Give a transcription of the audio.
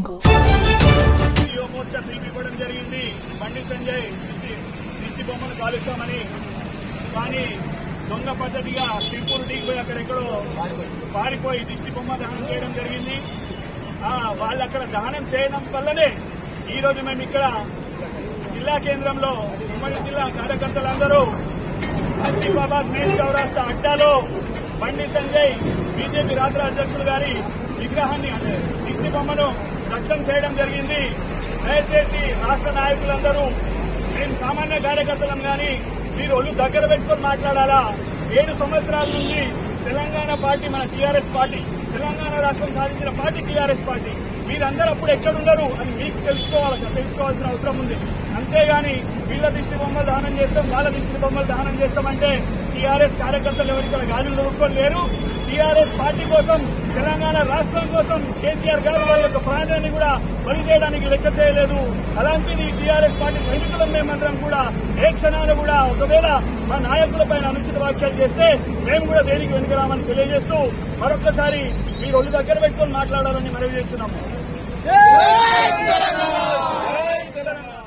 jungle. యువ మోర్చా పిలుపు ఇవ్వడం జరిగింది బండి సంజయ్ దిష్టి దిష్టి బొమ్మను కాలుస్తామని కానీ దొంగ పద్ధతిగా సింపూరు దిగిపోయి అక్కడెక్కడో పారిపోయి దిష్టి బొమ్మ దహనం చేయడం జరిగింది ఆ, వాళ్ళు అక్కడ దహనం చేయడం వల్లనే ఈ రోజు మేము ఇక్కడ జిల్లా కేంద్రంలో ఉమ్మడి జిల్లా కార్యకర్తలందరూ ఆసిఫాబాద్ మెయిన్ సౌరాష్ట్ర అడ్డాలో బండి సంజయ్ బీజేపీ రాష్ట్ర అధ్యక్షులు గారి విగ్రహాన్ని అంటే దిష్టి బొమ్మను దగ్ధం చేయడం జరిగింది దయచేసి రాష్ట్ర నాయకులందరూ మేము సామాన్య కార్యకర్తలం గాని మీరు ఒళ్ళు దగ్గర పెట్టుకొని మాట్లాడాలా ఏడు సంవత్సరాల నుండి తెలంగాణ పార్టీ మన టీఆర్ఎస్ పార్టీ తెలంగాణ రాష్ట్రం సాధించిన పార్టీ టీఆర్ఎస్ పార్టీ మీరందరూ అప్పుడు ఎక్కడున్నారు అని మీకు తెలుసుకోవాలి తెలుసుకోవాల్సిన అవసరం ఉంది అంతేగాని వీళ్ళ దిష్టి బొమ్మలు దహనం చేస్తాం వాళ్ళ దిష్టి బొమ్మలు దహనం చేస్తామంటే టీఆర్ఎస్ కార్యకర్తలు ఎవరు ఇక్కడ గాజులు దొరుకుకొని లేరు టీఆర్ఎస్ పార్టీ కోసం తెలంగాణ రాష్ట్రం కోసం కేసీఆర్ గారు వాళ్ళ యొక్క ప్రాణాన్ని కూడా బలి చేయడానికి లెక్క చేయలేదు అలాంటిది టీఆర్ఎస్ పార్టీ సైనికులం మేమందరం కూడా ఏ క్షణాలు కూడా ఒకవేళ మా నాయకులపైన అనుచిత వ్యాఖ్యలు చేస్తే మేము కూడా దేనికి వెనుకరామని తెలియజేస్తూ మరొక్కసారి మీరు ఒళ్ళు దగ్గర పెట్టుకొని మాట్లాడాలని మనవి చేస్తున్నాము జై తెలంగాణ! జై తెలంగాణ!